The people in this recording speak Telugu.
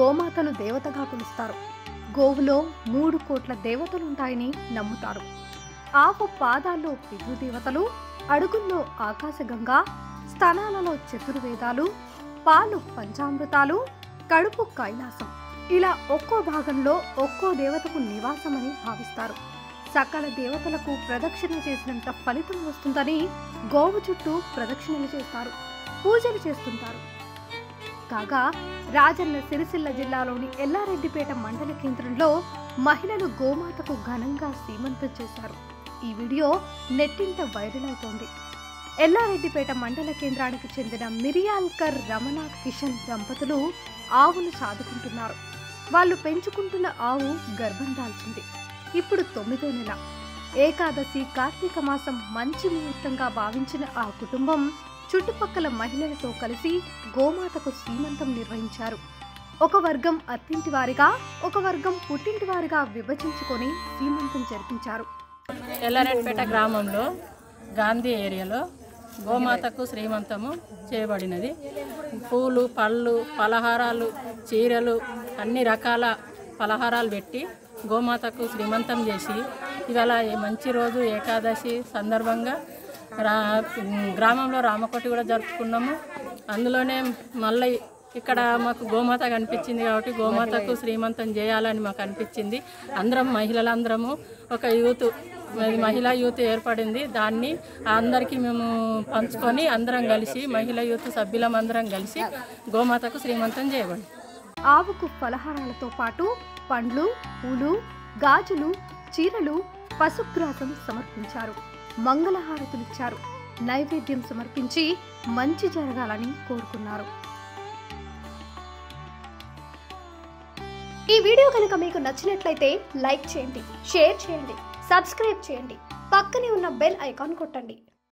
గోమాతను దేవతగా కొలుస్తారు గోవులో మూడు కోట్ల దేవతలుంటాయని నమ్ముతారు ఆవు పాదాల్లో పితృదేవతలు అడుగుల్లో ఆకాశగంగా స్తనాలలో చతుర్వేదాలు పాలు పంచామృతాలు కడుపు కైలాసం ఇలా ఒక్కో భాగంలో ఒక్కో దేవతకు నివాసమని భావిస్తారు సకల దేవతలకు ప్రదక్షిణ చేసినంత ఫలితం వస్తుందని గోవు చుట్టూ ప్రదక్షిణలు చేస్తారు పూజలు చేస్తుంటారు కాగా రాజన్న సిరిసిల్ల జిల్లాలోని ఎల్లారెడ్డిపేట మండల కేంద్రంలో మహిళలు గోమాతకు ఘనంగా సీమంతం చేశారు ఈ వీడియో నెట్టింట వైరల్ అవుతోంది ఎల్లారెడ్డిపేట మండల కేంద్రానికి చెందిన మిరియాల్కర్ రమణ కిషన్ దంపతులు ఆవును సాదుకుంటున్నారు వాళ్ళు పెంచుకుంటున్న ఆవు గర్భం దాల్చింది ఇప్పుడు తొమ్మిదో నెల ఏకాదశి కార్తీక మాసం మంచి ముహూర్తంగా భావించిన ఆ కుటుంబం చుట్టుపక్కల మహిళలతో కలిసి గోమాతకు సీమంతం నిర్వహించారు ఒక వర్గం అత్తింటి వారిగా ఒక వర్గం పుట్టింటి వారిగా విభజించుకొని సీమంతం జరిపించారు ఎల్లారెడ్డిపేట గ్రామంలో గాంధీ ఏరియాలో గోమాతకు శ్రీమంతము చేయబడినది పూలు పళ్ళు పలహారాలు చీరలు అన్ని రకాల పలహారాలు పెట్టి గోమాతకు శ్రీమంతం చేసి ఇవాళ ఈ మంచి రోజు ఏకాదశి సందర్భంగా రా గ్రామంలో రామకోటి కూడా జరుపుకున్నాము అందులోనే మళ్ళీ ఇక్కడ మాకు గోమాత కనిపించింది కాబట్టి గోమాతకు శ్రీమంతం చేయాలని మాకు అనిపించింది అందరం మహిళలందరము ఒక యూత్ మరి మహిళా యూత్ ఏర్పడింది దాన్ని అందరికీ మేము పంచుకొని అందరం కలిసి మహిళా యూత్ సభ్యులం అందరం కలిసి గోమాతకు శ్రీమంతం చేయబడి ఆవుకు ఫలహారాలతో పాటు పండ్లు పూలు గాజులు చీరలు పశుగ్రాసం సమర్పించారు మంగళహారతులిచ్చారు నైవేద్యం సమర్పించి మంచి జరగాలని కోరుకున్నారు ఈ వీడియో కనుక మీకు నచ్చినట్లయితే లైక్ చేయండి షేర్ చేయండి సబ్స్క్రైబ్ చేయండి పక్కనే ఉన్న బెల్ ఐకాన్ కొట్టండి